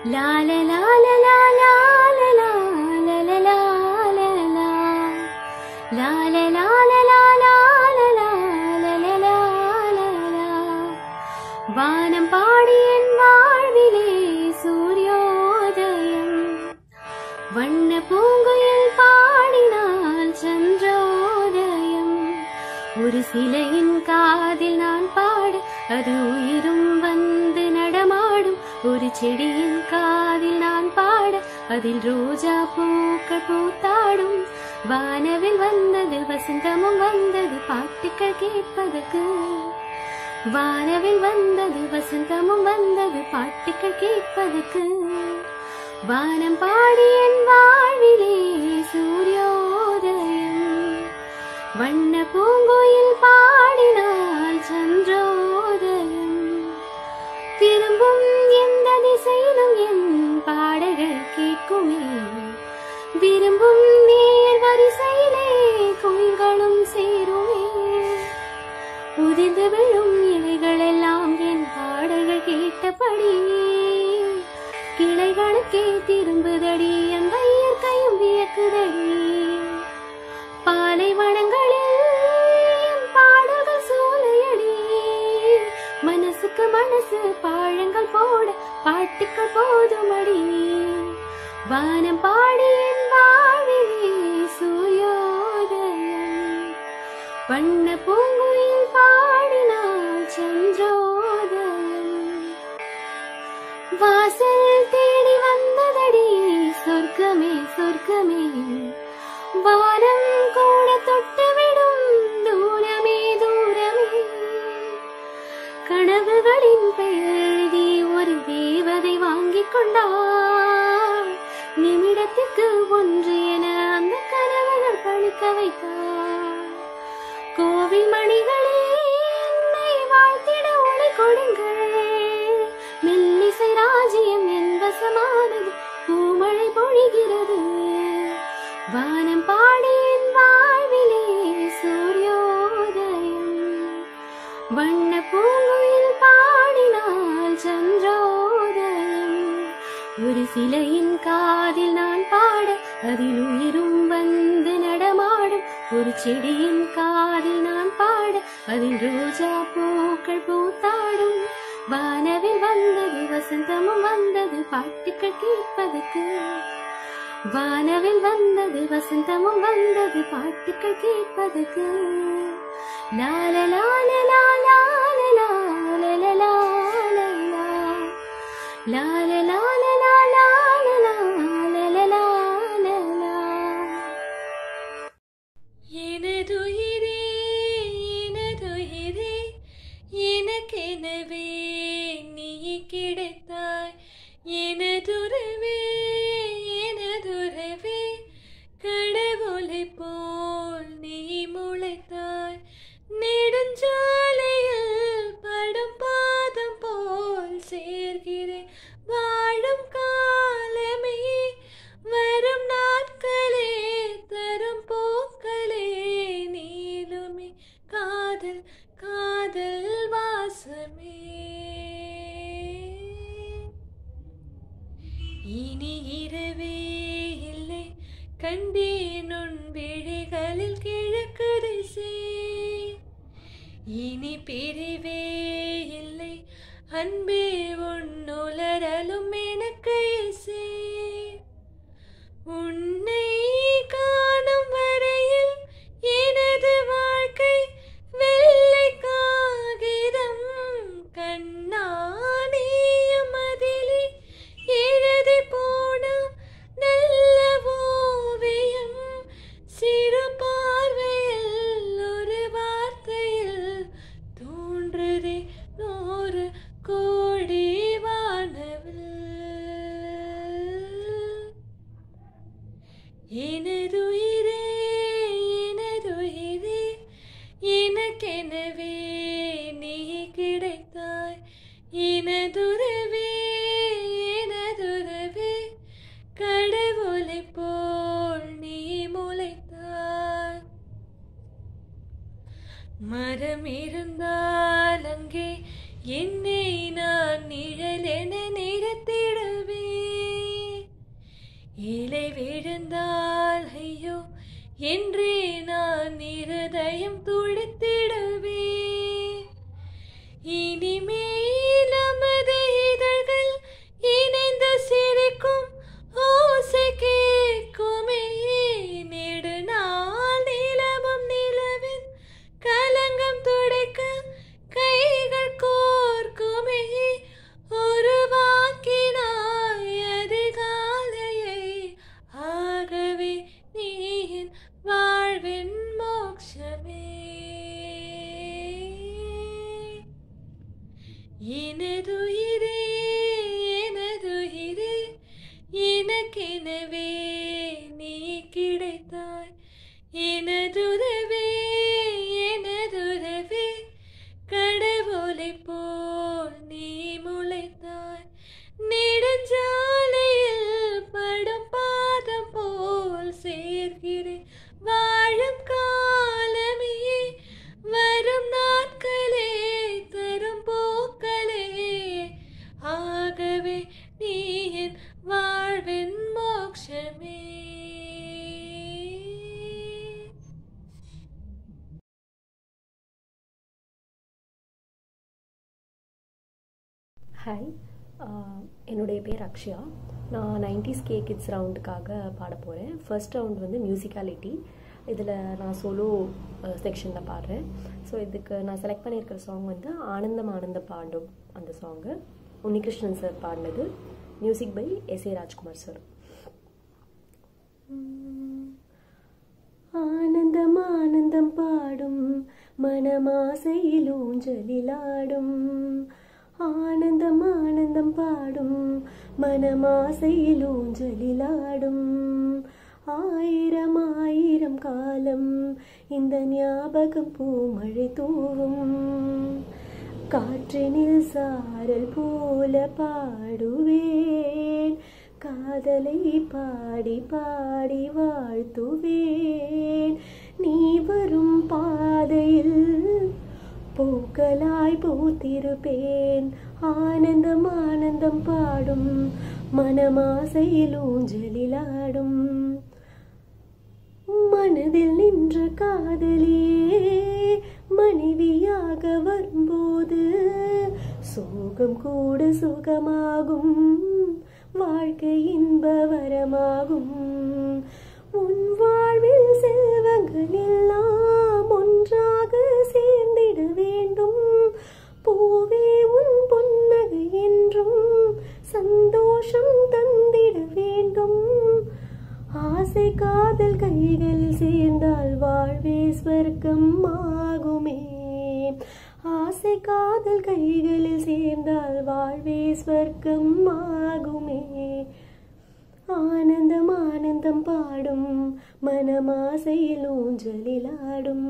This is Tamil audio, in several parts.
லா லா லா லா லா லா லா லா லா லா லா லா. லா லா லா லா லா லா லா லா லா லா லா லா லா. வானம் பாடி என் வாழ்விலே சூரியோதயம் வண்ண பூங்குயில் பாடினால் சந்திரோதயம் ஒரு சிலையின் காதில் நான் பாட அது உயிரும் வந்து நடமாடும் ஒரு செடியின் காதில் நான் பாட அதில் ரோஜா பூக்கள் பூத்தாடும் வானவில் வந்தது வசந்தமும் வந்தது பாட்டுக்கள் கேட்பதற்கு வானவில் வந்தது வசந்தமும் வந்தது பாட்டுக்கள் கேட்பதற்கு வானம் பாடி என் வாழ்விலே சூரியோதயம் வண்ண பூங்குயில் பாடினால் சந்திரோதயம் திரும்பும் எந்த திசையிலும் என் பாடல்கள் கேட்குமே விரும்பும் நேர் வரிசையிலே கோயில்களும் சேருமே உதிர்ந்து விழும் இலைகளெல்லாம் என் பாடல்கள் கேட்டபடி கிளைகளுக்கே திரும்புதடி அந்த இயற்கையும் வியக்குதடி பாலைவனங்களில் என் பாடல்கள் சூளையடி மனசுக்கு மனசு பாழங்கள் போட பாட்டுக்கள் போதுமடி வானம் பாடி என் வாழ்விலே சூரியோதயம் வண்ண பூங்குயில் பாடினால் சந்திரோதயம் வாசல் தேடி வந்ததடி சொர்க்கமே சொர்க்கமே வானம் கூட தொட்டுவிடும் தூரமே தூரமே கனவுகளின் பெயர்தி ஒரு தேவதை வாங்கிக் கொண்டாள் நிமிடத்துக்கு ஒன்று என அந்த கனவுகள் பழுக்க வைத்தாள் கோவில் மணிகளே என்னை வாழ்த்திட ஒளி கொடுங்கள் மெல்லிசை ராஜ்யம் என் வசமானது பூமழை பொழிகிறது வானம் பாடி என் வாழ்விலே சூரியோதயம் வண்ண பூங்குயில் பாடினால் சந்திரோதயம் ஒரு சிலையின் காதில் நான் பாட அதில் உயிரும் வந்து நடமாடும் ஒரு செடியின் காதில் நான் பாட அதில் ரோஜா பூக்கள் பூத்தாடும் வானவில் வந்தது வசந்தமும் வந்தது பாட்டுக்கள் கேட்பதற்கு வானவில் வந்தது வசந்தமும் வந்தது பாட்டுக்கள் கேட்பதற்கு லால லால லால லால லால லால லால லால லால லால லால எனதுயிரே எனதுயிரே எனக்கெனவே நீ கிடைத்தாய் எனதுறவே எனதுறவே கடவுளை போல் நீ முளைத்தாய் நெடுஞ்சாலையில் படும் பாதம் போல் சேர்கிறேன் வாழும் காலமே வரும் நாட்களே தரும் போக்களே நீளுமே காதல் காதல் வாசமே இனி இரவே இல்லை கண்டேன் உன் விழிகளில் கிழக்கு திசை இனி பிரிவே இல்லை அன்பே உன் உலரலும் எனக்கு இசை உன்னை காணும் வரையில் எனது வாழ்க்கை வெள்ளை காகிதம் கண்ணானியும் அதிலே எழுதி போன நல்ல ஓவியம் சிறு பார்வையில் ஒரு வார்த்தையில் தோன்றுதே நூறு கோடி வானவில் எனதுயிரே எனதுயிரே எனக்கெனவே நீ கிடைத்தாய் எனதுறவே எனதுறவே கடவுளை போல் நீ முளைத்தாய் மரம் இருந்தால் அங்கே என்னை நான் நிழலென நிறத்திடுவேன் என்றே நான் இருதயம் துடித்திடவே இனிமேல் நமது இதழ்கள் இணைந்து சிரிக்கும் ஓசை கேட்குமே நெடுநாள் நிலவும் நிலவின் கலங்கம் துடைக்க கைகள் கோர்க்குமே உருவாக்கினாய் அதிகாலையை ஆகவே நீ என் வாழ்வின் மோட்சமே எனதுயிரே எனதுயிரே எனக்கெனவே நீ கிடைத்தாய் எனதுறவே எனதுறவே கடவுளை போல் நீ முளைத்தாய் நெடுஞ்சாலையில் படும் பாதம் போல் சேர்கிறேன் வாழும் காலமே வரும் நாட்களே தரும் போக்களே ஆகவே நீ என் வாழ்வின் மோட்சமே ஹாய் ஆஹ் என்னுடைய பேர் அக்ஷயா நான் நைன்டிஸ் கே கிட்ஸ் ரவுண்டுக்காக பாட போகிறேன் ஃபர்ஸ்ட் ரவுண்ட் வந்து மியூசிக்காலிட்டி இதில் நான் சோலோ செக்ஷனில் பாடுறேன் ஸோ இதுக்கு நான் செலக்ட் பண்ணியிருக்கிற சாங் வந்து ஆனந்தம் ஆனந்த பாண்டும் அந்த சாங்கு உன்னிகிருஷ்ணன் சார் பாடினது music by S A Rajkumar sir ஆனந்தம் ஆனந்தம் பாடும் மனமாசையில் ஊஞ்சலிலாடும் ஆனந்தம் ஆனந்தம் பாடும் மனமாசையில் ஊஞ்சலிலாடும் ஆயிரம் ஆயிரம் காலம் இந்த ஞாபகம் பூமழை தூவும் காற்றினில் சாரல் போல பாடுவேன் காதலை பாடி பாடி வாழ்த்துவேன் நீ வரும் பாதையில் பூக்களாய் பூத்திருப்பேன் ஆனந்தம் ஆனந்தம் பாடும் மனமாசையில் ஊஞ்சலிலாடும் மனதில் நின்ற காதலியே மனைவியாக வரும்போது சோகம் கூட சுகமாகும் வாழ்க்கை இன்ப வரமாகும் உன் வாழ்வில் செல்வங்கள் எல்லாம் ஒன்றாக சேர்ந்திட வேண்டும் பூவே உன் பொன்னகை என்றும் சந்தோஷம் தந்திட வேண்டும் ஆசை காதல் கைகளில் சேர்ந்தால் வாழ்வே ஸ்வர்க்கம் ஆகுமே ஆசை காதல் கைகளில் சேர்ந்தால் வாழ்வே ஸ்வர்க்கம் ஆகுமே ஆனந்தம் ஆனந்தம் பாடும் மனமாசையில் ஊஞ்சலிலாடும்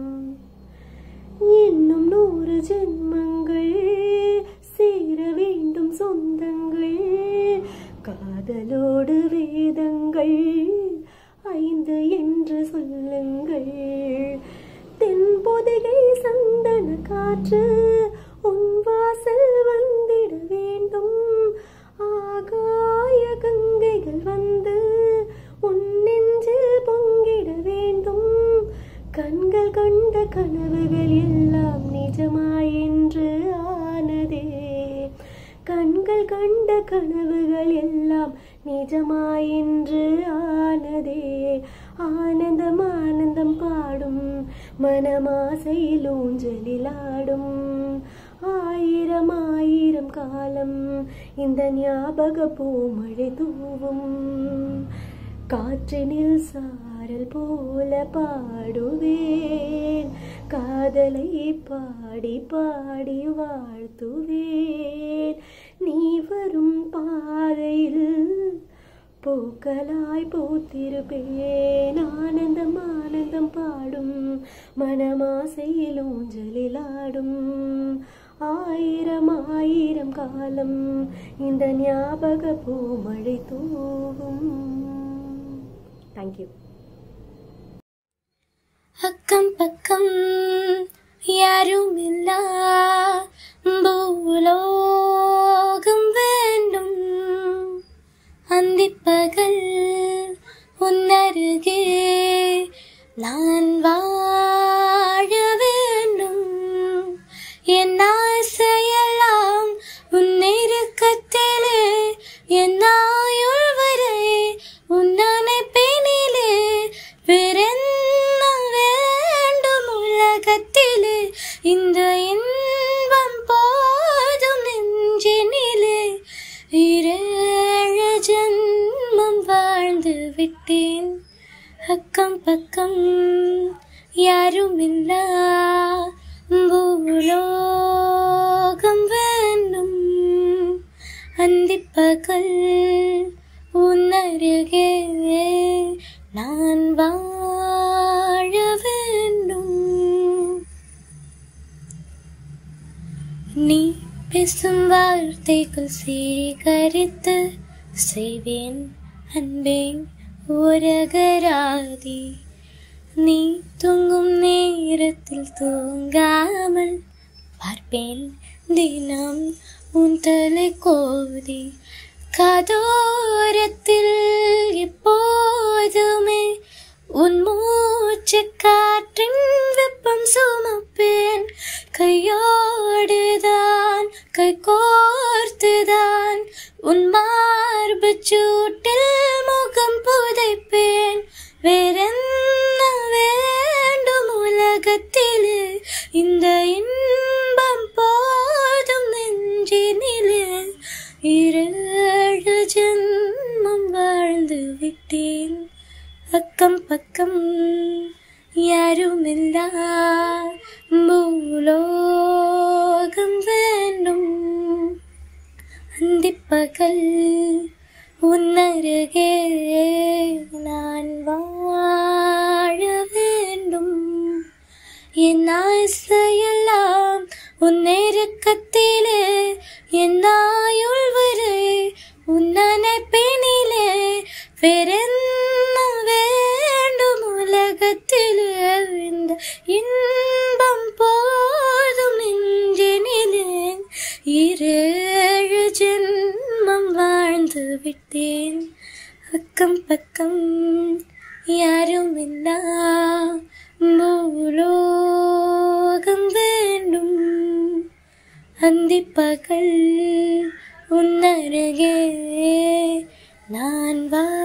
இன்னும் நூறு ஜென்மங்கள் சேர வேண்டும் சொந்தங்கள் காதலோடு வேதங்கள் ஐந்து என்று சொல்லுங்கள் தென்பொதிகை சந்தன காற்று உன் வாசல் வந்திட வேண்டும் ஆகாய கங்கைகள் வந்து உன் நெஞ்சில் பொங்கிட வேண்டும் கண்கள் கண்ட கனவுகள் எல்லாம் நிஜமாய் என்று ஆனதே கண்கள் கண்ட கனவுகள் எல்லாம் நிஜமாய் என்று ஆனதே ஆனந்தம் ஆனந்தம் பாடும் மனமாசையில் ஊஞ்சலிலாடும் ஆயிரம் ஆயிரம் காலம் இந்த ஞாபக பூமழை தூவும் காற்றினில் சாரல் போல பாடுவேன் காதலை பாடி பாடி வாழ்த்துவேன் நீ வரும் பாதையில் பூக்களாய் பூத்திருப்பேன் ஆனந்தம் ஆனந்தம் பாடும் மனமாசையில் ஊஞ்சலிலாடும் ஆயிரம் ஆயிரம் காலம் இந்த ஞாபக பூமழை தூவும் தேங்க்யூ அக்கம் பக்கம் யாருமில்ல பூலோகம் வேண்டும் அந்திப்பகல் உன்னருகே அக்கம் பக்கம் யாரும் இல்லா பூலோகம் வேண்டும் அந்திப்பகல் உன்னருகே நான் வாழ வேண்டும் நீ பேசும் வார்த்தைகள் சேகரித்து செய்வேன் அன்பே உரகராதி நீ தூங்கும் நேரத்தில் தூங்காமல் பார்ப்பேன் தினம் உன் தலை கோதி கதோரத்தில் எப்போதுமே உன் மூச்சு காற்றின் வெப்பம் சுமப்பேன் கையோடுதான் கை கோர்த்துதான் உன் மார்பு சூட்டில் முகம் புதைப்பேன் வேறென்ன வேண்டும் உலகத்திலே இந்த இன்பம் போதும் நெஞ்சினிலே இரேழு ஜென்மம் வாழ்ந்து விட்டேன் அக்கம் பக்கம் யாரும் இல்லா பூலோகம் வேண்டும் அந்திப்பகல் உன்னருகே நான் வாழ வேண்டும் என் ஆசையெல்லாம் உன் நெருக்கத்திலே என் ஆயுள் வரை உன் நினைப்பினிலே வேறென்ன வேண்டும் உலகத்திலே இந்த இன்பம் போதும் நெஞ்சினிலே இரேழு ஜென்மம் வாழ்ந்து விட்டேன் அக்கம் பக்கம் யாரும் இல்லா பூலோகம் வேண்டும் அந்திப்பகல் உன்னருகே நான் வா